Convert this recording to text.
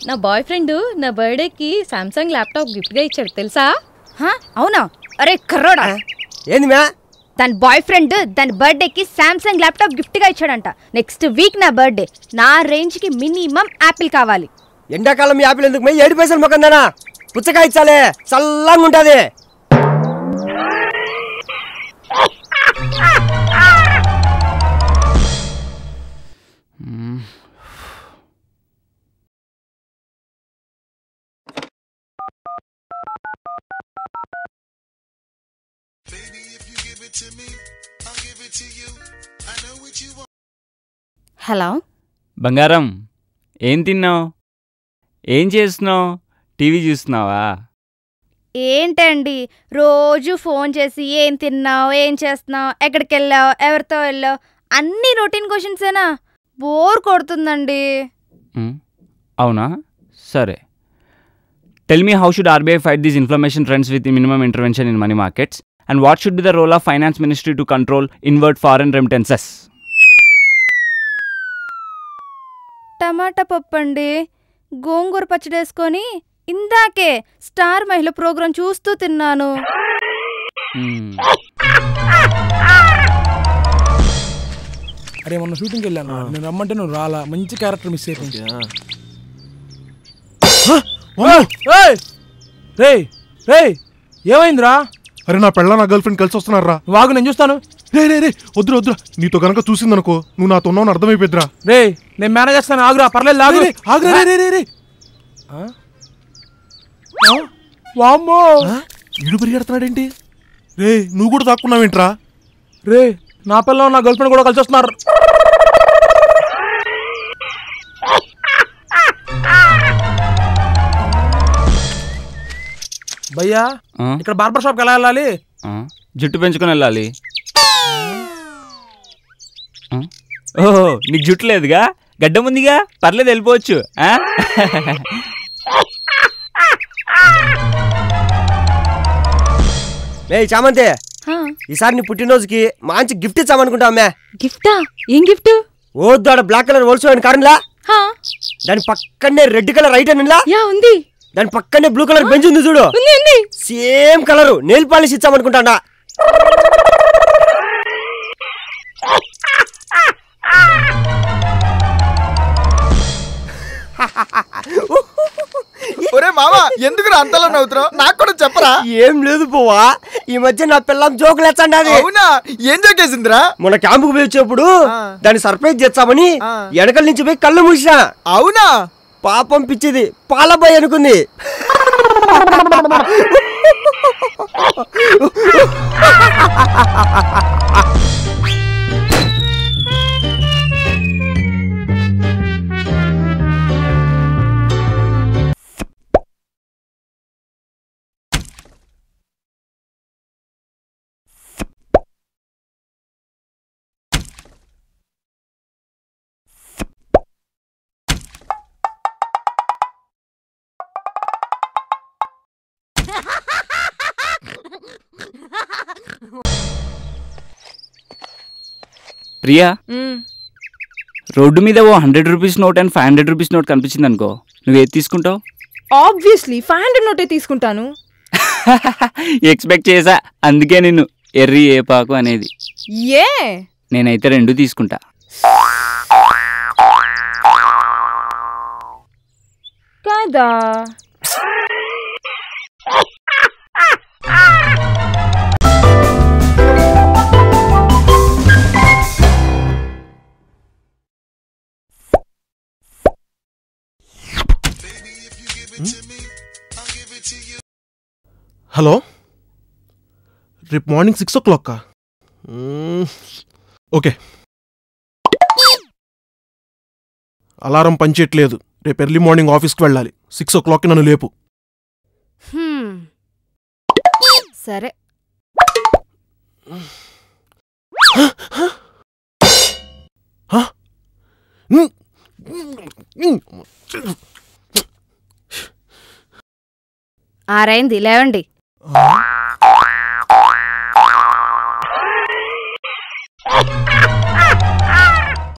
నా boy friend నా బర్త్డేకి సామ్సంగ్ ల్యాప్టాప్ గిఫ్ట్గా ఇచ్చాడు తెలుసా హా? అవునా అరే కర్రోడా ఏంది మ్యా దాని బాయ్ ఫ్రెండ్ దాని బర్త్డేకి సామ్సంగ్ ల్యాప్టాప్ గిఫ్ట్గా ఇచ్చాడంట నెక్స్ట్ వీక్ నా బర్త్డే నా రేంజ్కి మినిమం యాపిల్ కావాలి ఎండాకాలం యాపిల్ ఎందుకు మే ఏడు పైసలు మొక్కందానా పుచ్చకాయ ఇచ్చాలే చల్లంగా ఉంటుంది హలో బంగారం ఏం తిన్నావు ఏం చేస్తున్నావు టీవీ చూస్తున్నావా ఏంటండి రోజు ఫోన్ చేసి ఏం తిన్నావు ఏం చేస్తున్నావు ఎక్కడికి వెళ్ళావు ఎవరితో వెళ్ళావు అన్ని రొటీన్ క్వశ్చన్సేనా బోర్ కొడుతుందండి ఉమ్, అవునా సరే tell me how should RBI fight these inflation trends with minimum intervention in money markets and what should be the role of finance ministry to control inward foreign remittances టమాటా పప్పు అండి గోంగూర పచ్చడి వేసుకొని ఇందాకే star మహిళ programme చూస్తూ తిన్నాను అరే మొన్న షూటింగ్కి వెళ్ళాను నేను రమ్మంటే నువ్వు రాలా మంచి క్యారెక్టర్ మిస్ అయిపోయింది రే రే ఏమైందిరా అరే నా పెళ్ళ నా గర్ల్ ఫ్రెండ్ కలిసి వస్తున్నారా వాగు నేను చూస్తాను రే రే రే వద్దురా వద్దురా నీతో గనక చూసిందనుకో నువ్వు నాతో ఉన్నావు అర్థమైపోద్దిరా రే నేను మేనేజ్ చేస్తాను ఆగురా పర్లేదు ఆగు రే, రే, ఆగురా, రే, రే, రే, రే. ఆ? ఆ? వామ్మో ఈడు పరిగెడుతున్నాడేంటి రే నువ్వు కూడా దాక్కున్నావేంట్రా రే నా పిల్లలు నా గర్ల్ ఫ్రెండ్ కూడా కలిసి వస్తున్నారు భయ్యా ఇక్కడ బార్బర్ షాప్కి ఎలా వెళ్ళాలి జుట్టు పెంచుకొని వెళ్ళాలి ఆ? ఓహో నీకు జుట్టు లేదుగా గడ్డం ఉందిగా పర్లేదు వెళ్ళిపోవచ్చు ఆ? మే చామంతి ఈసారి నీ పుట్టినరోజుకి మంచి గిఫ్ట్ ఇచ్చామనుకుంటా అమ్మే గిఫ్టా ఏం గిఫ్ట్ వద్దు ఆడ బ్లాక్ కలర్ హోల్స్ కారణంలా హా, దాని పక్కనే రెడ్ కలర్ రైట్ అనిలా యా ఉంది దాని పక్కనే బ్లూ కలర్ బెంచ్ ఉంది చూడు ఉంది ఉంది సేమ్ కలర్ నెయిల్ పాలిష్ ఇచ్చామనుకుంటాడా ఒరే మామ ఎందుకు అంతలో నవ్వుతున్నావు నాకు కూడా చెప్పరా ఏం లేదు పోవా ఈ మధ్య నా పిల్లం జోకులు ఎచ్చండి అవునా ఏం జోకేసిందిరా మన క్యాంపుకు పోయి వచ్చేప్పుడు ఆ. దాన్ని సర్ప్రైజ్ చేస్తామని ఆ. వెనకల నుంచి పోయి కళ్ళు మూసినా అవునా పాపం పిచ్చిది పాలబాయ్ అనుకుంది ప్రియా మ్మ్. రోడ్డు మీద ఓ hundred rupees note and five hundred rupees note కనిపించింది అనుకో నువ్వు ఏది తీసుకుంటావు ఆబ్వియస్లీ ఫైవ్ హండ్రెడ్ నోటే తీసుకుంటాను ఎక్స్పెక్ట్ చేసా అందుకే నిన్ను ఎర్రి ఏ పాకు అనేది ఏ నేనైతే రెండు తీసుకుంటా కాదా హలో రేపు morning six o'clock okay alarm పనిచేయట్లేదు రేపు ఎర్లీ మార్నింగ్ ఆఫీస్కి వెళ్ళాలి సిక్స్ ఓ క్లాక్కి నన్ను లేపు హ్మ్. సరే ఉమ్, ఉమ్, ఆరైంది లేవండి ఆ?